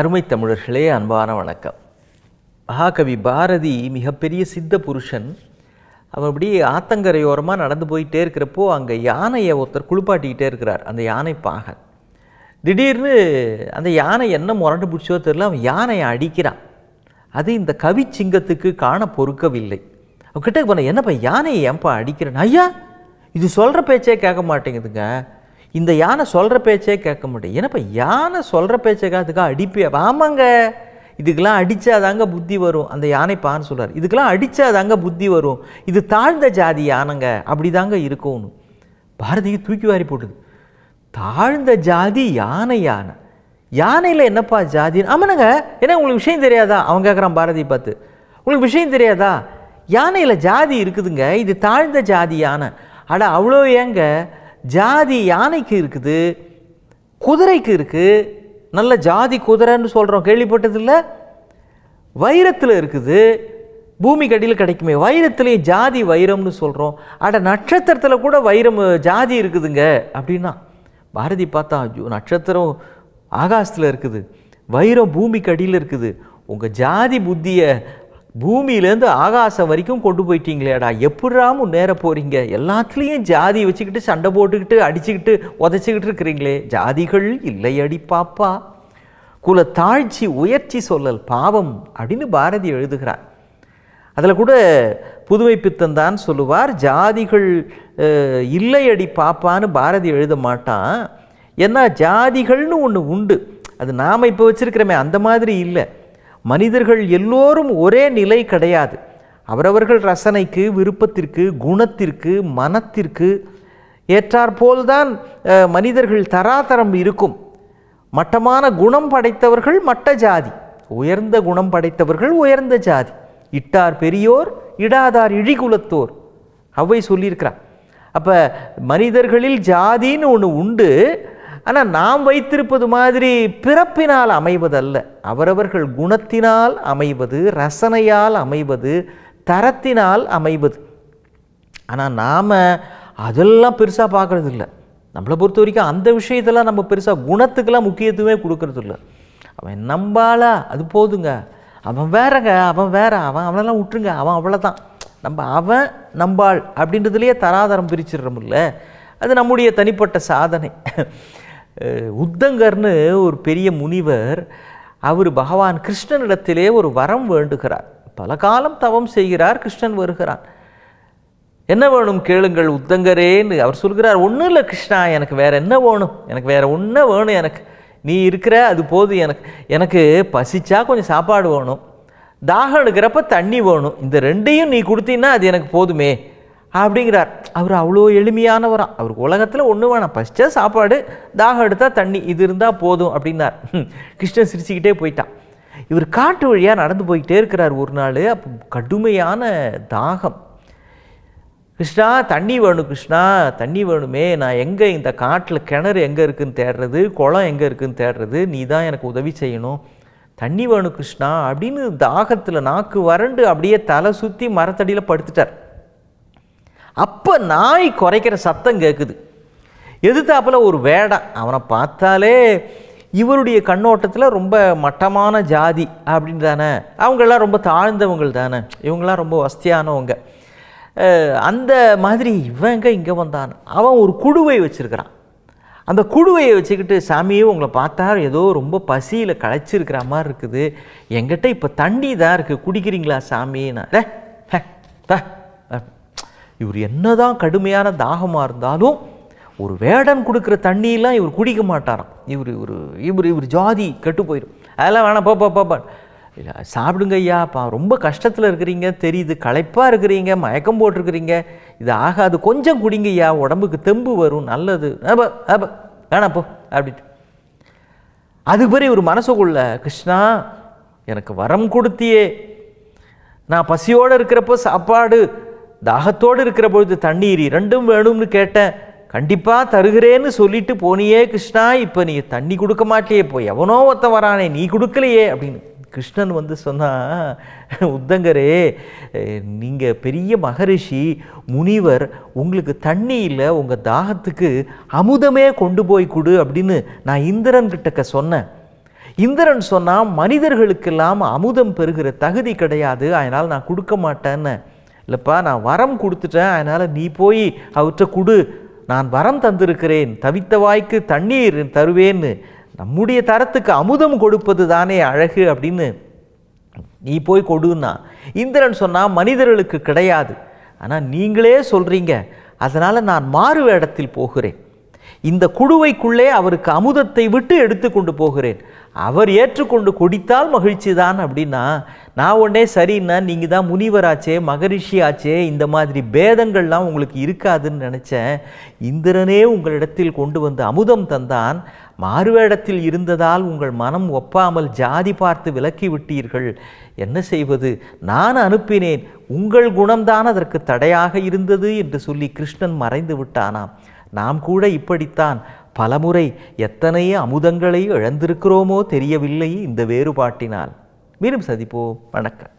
அருமை தமிழர்களே அன்பான வணக்கம் மகாகவி பாரதி மிகப்பெரிய சித்த புருஷன் அவன் அப்படியே ஆத்தங்கரையோரமாக நடந்து போயிட்டே இருக்கிறப்போ அங்கே யானையை ஒருத்தர் குளிப்பாட்டிக்கிட்டே இருக்கிறார் அந்த யானை பாகன் திடீர்னு அந்த யானை என்ன முரண்டு பிடிச்சோ தெரியல அவன் யானையை அடிக்கிறான் அது இந்த கவி சிங்கத்துக்கு காண பொறுக்கவில்லை அவன் கிட்ட போன என்னப்பா யானையை ஏன்பா அடிக்கிறேன் ஐயா இது சொல்கிற பேச்சே கேட்க மாட்டேங்குதுங்க இந்த யானை சொல்கிற பேச்சே கேட்க மாட்டேங்குது என்னப்பா யானை சொல்கிற பேச்சை காத்துக்கா அடிப்பே ஆமாங்க இதுக்கெல்லாம் அடித்தாதாங்க புத்தி வரும் அந்த யானை பான்னு சொல்கிறார் இதுக்கெல்லாம் அடித்தாதாங்க புத்தி வரும் இது தாழ்ந்த ஜாதி யானைங்க அப்படி தாங்க இருக்கும்னு பாரதிக்கு தூக்கி வாரி போட்டுது தாழ்ந்த ஜாதி யானை யானை யானையில் என்னப்பா ஜாதி ஆமாங்க ஏன்னா உங்களுக்கு விஷயம் தெரியாதா அவன் கேட்குறான் பாரதி பார்த்து உங்களுக்கு விஷயம் தெரியாதா யானையில் ஜாதி இருக்குதுங்க இது தாழ்ந்த ஜாதி யானை அட அவ்வளோ ஏங்க ஜாதி யானைக்கு இருக்குது குதிரைக்கு இருக்குது நல்ல ஜாதி குதிரைன்னு சொல்கிறோம் கேள்விப்பட்டதில்ல வைரத்தில் இருக்குது பூமி கடியில் கிடைக்குமே வைரத்துலேயே ஜாதி வைரம்னு சொல்கிறோம் அட நட்சத்திரத்தில் கூட வைரம் ஜாதி இருக்குதுங்க அப்படின்னா பாரதி பார்த்தா ஐயோ நட்சத்திரம் ஆகாசத்தில் இருக்குது வைரம் பூமிக்கு அடியில் இருக்குது உங்கள் ஜாதி புத்தியை பூமியிலேருந்து ஆகாசம் வரைக்கும் கொண்டு போயிட்டீங்களேடா எப்படிரா முன்னேற போகிறீங்க எல்லாத்துலேயும் ஜாதி வச்சுக்கிட்டு சண்டை போட்டுக்கிட்டு அடிச்சுக்கிட்டு உதச்சிக்கிட்டு இருக்கிறீங்களே ஜாதிகள் இல்லை அடி பாப்பா குல தாழ்ச்சி உயர்ச்சி சொல்லல் பாவம் அப்படின்னு பாரதி எழுதுகிறார் அதில் கூட புதுமை பித்தன் தான் சொல்லுவார் ஜாதிகள் அஹ், இல்லை அடி பாப்பான்னு பாரதி எழுத மாட்டான் ஏன்னா ஜாதிகள்னு ஒன்று உண்டு அது நாம் இப்போ வச்சிருக்கிறோமே அந்த மாதிரி இல்லை மனிதர்கள் எல்லோரும் ஒரே நிலை கிடையாது அவரவர்கள் ரசனைக்கு விருப்பத்திற்கு குணத்திற்கு மனத்திற்கு ஏற்றாற்போல்தான் அஹ், மனிதர்கள் தராதரம் இருக்கும் மட்டமான குணம் படைத்தவர்கள் மட்ட ஜாதி உயர்ந்த குணம் படைத்தவர்கள் உயர்ந்த ஜாதி இட்டார் பெரியோர் இடாதார் இழிகுலத்தோர் அவ்வை சொல்லியிருக்கிறார் அப்போ மனிதர்களில் ஜாதின்னு ஒன்று உண்டு ஆனால் நாம் வைத்திருப்பது மாதிரி பிறப்பினால் அமைவதல்ல அவரவர்கள் குணத்தினால் அமைவது ரசனையால் அமைவது தரத்தினால் அமைவது ஆனால் நாம் அதெல்லாம் பெருசாக பார்க்கறது இல்லை நம்மளை பொறுத்த வரைக்கும் அந்த விஷயத்தெல்லாம் நம்ம பெருசாக குணத்துக்கெல்லாம் முக்கியத்துவமே கொடுக்கறது இல்லை அவன் நம்பாளா அது போதுங்க அவன் வேறங்க அவன் வேற அவன் அவனெல்லாம் விட்டுருங்க அவன் அவ்வளோதான் நம்ம அவன் நம்பாள் அப்படின்றதுலேயே தராதரம் பிரிச்சிடுறோம்ல அது நம்முடைய தனிப்பட்ட சாதனை அஹ் உத்தங்கர்னு ஒரு பெரிய முனிவர் அவர் பகவான் கிருஷ்ணனிடத்திலே ஒரு வரம் வேண்டுகிறார் பல காலம் தவம் செய்கிறார் கிருஷ்ணன் வருகிறான் என்ன வேணும் கேளுங்கள் உத்தங்கரேன்னு அவர் சொல்கிறார் ஒன்றும் இல்லை கிருஷ்ணா எனக்கு வேற என்ன வேணும் எனக்கு வேற ஒன்று வேணும் எனக்கு நீ இருக்கிற அது போதும் எனக்கு எனக்கு பசிச்சா கொஞ்சம் சாப்பாடு வேணும் தாகம் எடுக்கிறப்ப தண்ணி வேணும் இந்த ரெண்டையும் நீ கொடுத்தீன்னா அது எனக்கு போதுமே அப்படிங்கிறார் அவர் அவ்வளோ எளிமையானவராம் அவருக்கு உலகத்தில் ஒன்று வேணாம் பசிச்சா சாப்பாடு தாகம் எடுத்தால் தண்ணி இது இருந்தால் போதும் அப்படின்னார் கிருஷ்ணன் சிரிச்சுக்கிட்டே போயிட்டான் இவர் காட்டு வழியாக நடந்து போய்கிட்டே இருக்கிறார் ஒரு நாள் அப்போ கடுமையான தாகம் கிருஷ்ணா தண்ணி வேணும் கிருஷ்ணா தண்ணி வேணுமே நான் எங்கே இந்த காட்டில் கிணறு எங்கே இருக்குன்னு தேடுறது குளம் எங்கே இருக்குன்னு தேடுறது நீ தான் எனக்கு உதவி செய்யணும் தண்ணி வேணும் கிருஷ்ணா அப்படின்னு தாகத்தில் நாக்கு வறண்டு அப்படியே தலை சுற்றி மரத்தடியில் படுத்துட்டார் அப்போ நாய் குறைக்கிற சத்தம் கேட்குது எதிர்த்தாப்புல ஒரு வேடம் அவனை பார்த்தாலே இவருடைய கண்ணோட்டத்தில் ரொம்ப மட்டமான ஜாதி அப்படின்னு தானே அவங்கெல்லாம் ரொம்ப தாழ்ந்தவங்கள் தானே இவங்கெல்லாம் ரொம்ப வசதியானவங்க அஹ் அந்த மாதிரி இவங்க இங்கே வந்தான் அவன் ஒரு குடுவை வச்சிருக்கிறான் அந்த குடுவையை வச்சுக்கிட்டு சாமியே உங்களை பார்த்தா ஏதோ ரொம்ப பசியில் களைச்சிருக்கிற மாதிரி இருக்குது என்கிட்ட இப்போ தண்ணி தான் இருக்குது குடிக்கிறீங்களா சாமின்னா "டே, ஹே, தா." இவர் என்னதான் கடுமையான தாகமாக இருந்தாலும் ஒரு வேடன் கொடுக்குற தண்ணியெல்லாம் இவர் குடிக்க மாட்டாராம் இவர் இவர் இவர் இவர் ஜாதி கெட்டு போயிடும் அதெல்லாம் வேணாம் போப்பா போப்பா இல்லை சாப்பிடுங்க ஐயா பா ரொம்ப கஷ்டத்தில் இருக்கிறீங்க தெரியுது களைப்பாக இருக்கிறீங்க மயக்கம் போட்டிருக்கிறீங்க இது ஆகாது கொஞ்சம் குடிங்க ஐயா உடம்புக்கு தெம்பு வரும் நல்லது அப்ப அப்ப வேணாம் போ அப்படின்ட்டு அதுக்கு பிறகு இவர் மனசுக்குள்ள கிருஷ்ணா எனக்கு வரம் கொடுத்தியே நான் பசியோடு இருக்கிறப்போ சாப்பாடு தாகத்தோடு இருக்கிற பொழுது தண்ணீர் ரெண்டும் வேணும்னு கேட்டேன் கண்டிப்பாக தருகிறேன்னு சொல்லிட்டு போனியே கிருஷ்ணா இப்போ நீ தண்ணி கொடுக்க மாட்டியே இப்போ எவனோ ஒருத்தன் வரானே நீ கொடுக்கலையே அப்படின்னு கிருஷ்ணன் வந்து சொன்னா உத்தங்கரே நீங்கள் பெரிய மகரிஷி முனிவர் உங்களுக்கு தண்ணி இல்லை உங்கள் தாகத்துக்கு அமுதமே கொண்டு போய் கொடு அப்படின்னு நான் இந்திரன் கிட்டக்க சொன்னேன் இந்திரன் சொன்னால் மனிதர்களுக்கெல்லாம் அமுதம் பெறுகிற தகுதி கிடையாது அதனால் நான் கொடுக்க மாட்டேன்னு இல்லைப்பா நான் வரம் கொடுத்துட்டேன் அதனால் நீ போய் அவற்றை கொடு நான் வரம் தந்திருக்கிறேன் தவித்த வாய்க்கு தண்ணீர் தருவேன்னு நம்முடைய தரத்துக்கு அமுதம் கொடுப்பது தானே அழகு அப்படின்னு நீ போய் கொடுன்னா இந்திரன் சொன்னால் மனிதர்களுக்கு கிடையாது ஆனால் நீங்களே சொல்கிறீங்க அதனால் நான் மாறு வேடத்தில் போகிறேன் இந்த குடுவைக்குள்ளே அவருக்கு அமுதத்தை விட்டு எடுத்து கொண்டு போகிறேன் அவர் ஏற்றுக்கொண்டு குடித்தால் மகிழ்ச்சி தான் அப்படின்னா நான் உடனே சரின்னா நீங்கள் தான் முனிவராச்சே மகரிஷி ஆச்சே இந்த மாதிரி பேதங்கள்லாம் உங்களுக்கு இருக்காதுன்னு நினச்சேன் இந்திரனே உங்களிடத்தில் கொண்டு வந்து அமுதம் தந்தான் மாறுவேடத்தில் இருந்ததால் உங்கள் மனம் ஒப்பாமல் ஜாதி பார்த்து விலக்கி விட்டீர்கள் என்ன செய்வது நான் அனுப்பினேன் உங்கள் குணம்தான் அதற்கு தடையாக இருந்தது என்று சொல்லி கிருஷ்ணன் மறைந்து விட்டானாம் நாம் கூட இப்படித்தான் பலமுறை எத்தனை அமுதங்களை இழந்திருக்கிறோமோ தெரியவில்லை இந்த வேறுபாட்டினால் மீண்டும் சந்திப்போம் வணக்கம்